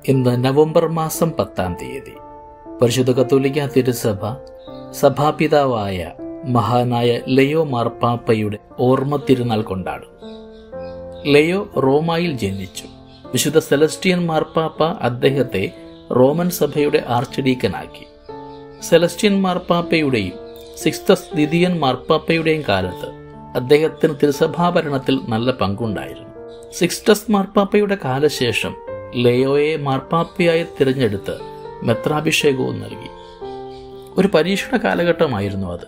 ഇന്ന് നവംബർ മാസം പത്താം തീയതി പരിശുദ്ധ കത്തോലിക്ക തിരുസഭ സഭാപിതാവായ മഹാനായ ലയോ മാർപ്പാപ്പയുടെ ഓർമ്മ തിരുനാൾ കൊണ്ടാടും ലയോ റോമായിൽ ജനിച്ചു വിശുദ്ധ സെലസ്റ്റിയൻ മാർപ്പാപ്പ അദ്ദേഹത്തെ റോമൻ സഭയുടെ ആർച്ചഡീക്കനാക്കി സെലസ്റ്റിയൻ മാർപ്പാപ്പയുടെയും സിക്സ്തസ് ദിദിയൻ മാർപ്പാപ്പയുടെയും കാലത്ത് അദ്ദേഹത്തിന് തിരുസഭാഭരണത്തിൽ നല്ല പങ്കുണ്ടായിരുന്നു സിക്സ്റ്റസ് മാർപ്പാപ്പയുടെ കാലശേഷം ലയോയെ മാർപ്പാപ്പയായി തിരഞ്ഞെടുത്ത് മെത്രാഭിഷേകവും നൽകി ഒരു പരീക്ഷണ കാലഘട്ടമായിരുന്നു അത്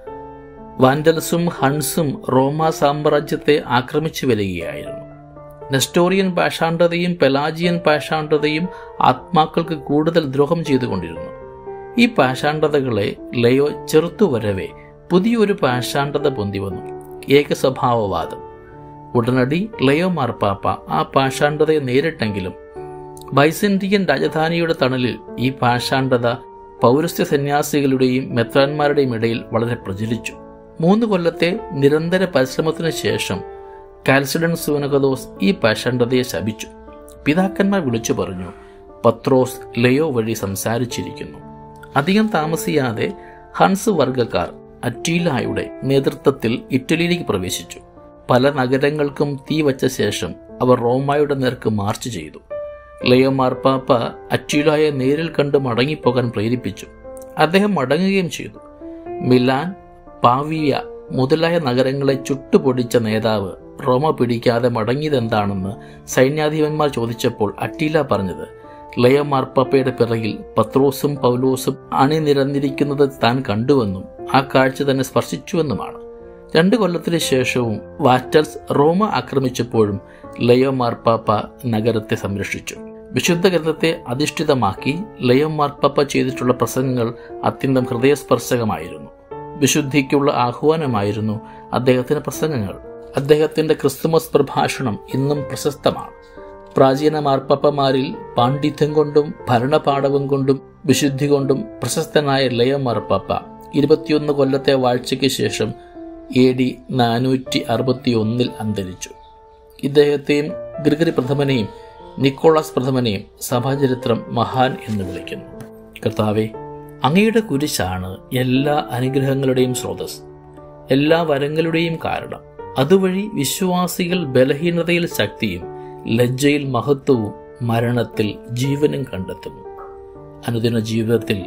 വാൻഡൽസും ഹൺസും റോമ സാമ്രാജ്യത്തെ ആക്രമിച്ചു വരികയായിരുന്നു നെസ്റ്റോറിയൻ പാഷാണ്ഡതയും പെലാജിയൻ പാഷാണ്ഡതയും ആത്മാക്കൾക്ക് കൂടുതൽ ദ്രോഹം ചെയ്തുകൊണ്ടിരുന്നു ഈ പാഷാണ്ഡതകളെ ലയോ ചെറുത്തുവരവെ പുതിയൊരു പാഷാണ്ഡത പൊന്തി വന്നു ഏകസ്വഭാവവാദം ഉടനടി ലയോ മാർപ്പാപ്പ ആ പാഷാണ്ഡതയെ നേരിട്ടെങ്കിലും ബൈസന്റിയൻ രാജധാനിയുടെ തണലിൽ ഈ പാഷാണ്ഡത പൗരസ്ത്യ സന്യാസികളുടെയും മെത്രാന്മാരുടെയും ഇടയിൽ വളരെ പ്രചരിച്ചു മൂന്ന് കൊല്ലത്തെ നിരന്തര പരിശ്രമത്തിനു ശേഷം കാൽസിഡൻ സുവനകദോസ് ഈ പാഷാണ്ഡതയെ ശപിച്ചു പിതാക്കന്മാർ വിളിച്ചു പറഞ്ഞു പത്രോസ് ലയോ വഴി സംസാരിച്ചിരിക്കുന്നു അധികം താമസിയാതെ ഹൺസ് വർഗക്കാർ അറ്റീലായുടെ നേതൃത്വത്തിൽ ഇറ്റലിയിലേക്ക് പ്രവേശിച്ചു പല നഗരങ്ങൾക്കും തീ വച്ച ശേഷം അവർ റോമായുടെ നേർക്ക് മാർച്ച് ചെയ്തു ലയോ മാർപ്പാപ്പ അറ്റീലായെ നേരിൽ കണ്ട് മടങ്ങിപ്പോകാൻ പ്രേരിപ്പിച്ചു അദ്ദേഹം മടങ്ങുകയും ചെയ്തു മിലാൻ പാവിയ മുതലായ നഗരങ്ങളെ ചുട്ടുപൊടിച്ച നേതാവ് റോമ പിടിക്കാതെ മടങ്ങിയതെന്താണെന്ന് സൈന്യാധിപന്മാർ ചോദിച്ചപ്പോൾ അറ്റീല പറഞ്ഞത് ലയോ മാർപ്പാപ്പയുടെ പിറകിൽ പത്രോസും പൗലോസും അണിനിരന്നിരിക്കുന്നത് താൻ കണ്ടുവെന്നും ആ കാഴ്ച തന്നെ സ്പർശിച്ചുവെന്നുമാണ് രണ്ട് കൊല്ലത്തിന് ശേഷവും വാറ്റൽസ് റോമ ആക്രമിച്ചപ്പോഴും ലയോ മാർപ്പാപ്പ നഗരത്തെ സംരക്ഷിച്ചു വിശുദ്ധ ഗ്രന്ഥത്തെ അധിഷ്ഠിതമാക്കി ലയോ മാർപ്പാപ്പ ചെയ്തിട്ടുള്ള പ്രസംഗങ്ങൾ അത്യന്തം ഹൃദയസ്പർശകമായിരുന്നു വിശുദ്ധിക്കുള്ള ആഹ്വാനമായിരുന്നു അദ്ദേഹത്തിന്റെ പ്രസംഗങ്ങൾ അദ്ദേഹത്തിന്റെ ക്രിസ്തുമസ് പ്രഭാഷണം ഇന്നും പ്രശസ്തമാണ് പ്രാചീന മാർപ്പാപ്പമാരിൽ പാണ്ഡിത്യം കൊണ്ടും ഭരണപാഠവും കൊണ്ടും വിശുദ്ധി കൊണ്ടും പ്രശസ്തനായ ലയ മാർപ്പാപ്പ ഇരുപത്തിയൊന്ന് കൊല്ലത്തെ വാഴ്ചയ്ക്ക് ശേഷം എ ഡി നാനൂറ്റി അറുപത്തി ഒന്നിൽ അന്തരിച്ചു ഇദ്ദേഹത്തെയും ഗ്രിഗറി പ്രഥമനെയും നിക്കോളാസ് പ്രഥമനെയും സഭാചരിത്രം മഹാൻ എന്ന് വിളിക്കുന്നു കർത്താവെ അങ്ങയുടെ കുരിശാണ് എല്ലാ അനുഗ്രഹങ്ങളുടെയും സ്രോതസ് എല്ലാ വരങ്ങളുടെയും കാരണം അതുവഴി വിശ്വാസികൾ ബലഹീനതയിൽ ശക്തിയും ലജ്ജയിൽ മഹത്വവും മരണത്തിൽ ജീവനും കണ്ടെത്തുന്നു അനുദിന ജീവിതത്തിൽ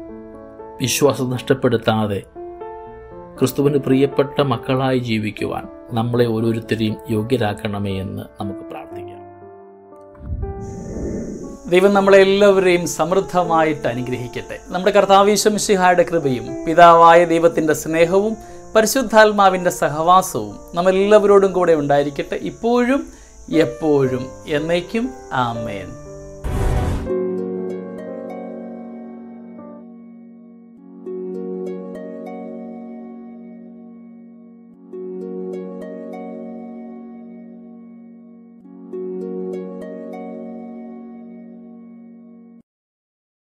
വിശ്വാസം നഷ്ടപ്പെടുത്താതെ ക്രിസ്തുവിന് പ്രിയപ്പെട്ട മക്കളായി ജീവിക്കുവാൻ നമ്മളെ ഓരോരുത്തരെയും യോഗ്യരാക്കണമേ എന്ന് നമുക്ക് പ്രാർത്ഥിക്കാം ദൈവം നമ്മളെ എല്ലാവരെയും സമൃദ്ധമായിട്ട് അനുഗ്രഹിക്കട്ടെ നമ്മുടെ കർത്താവീശംശിഹായുടെ കൃപയും പിതാവായ ദൈവത്തിൻ്റെ സ്നേഹവും പരിശുദ്ധാത്മാവിൻ്റെ സഹവാസവും നമ്മളെല്ലാവരോടും കൂടെ ഉണ്ടായിരിക്കട്ടെ ഇപ്പോഴും എപ്പോഴും എന്നേക്കും ആമേൻ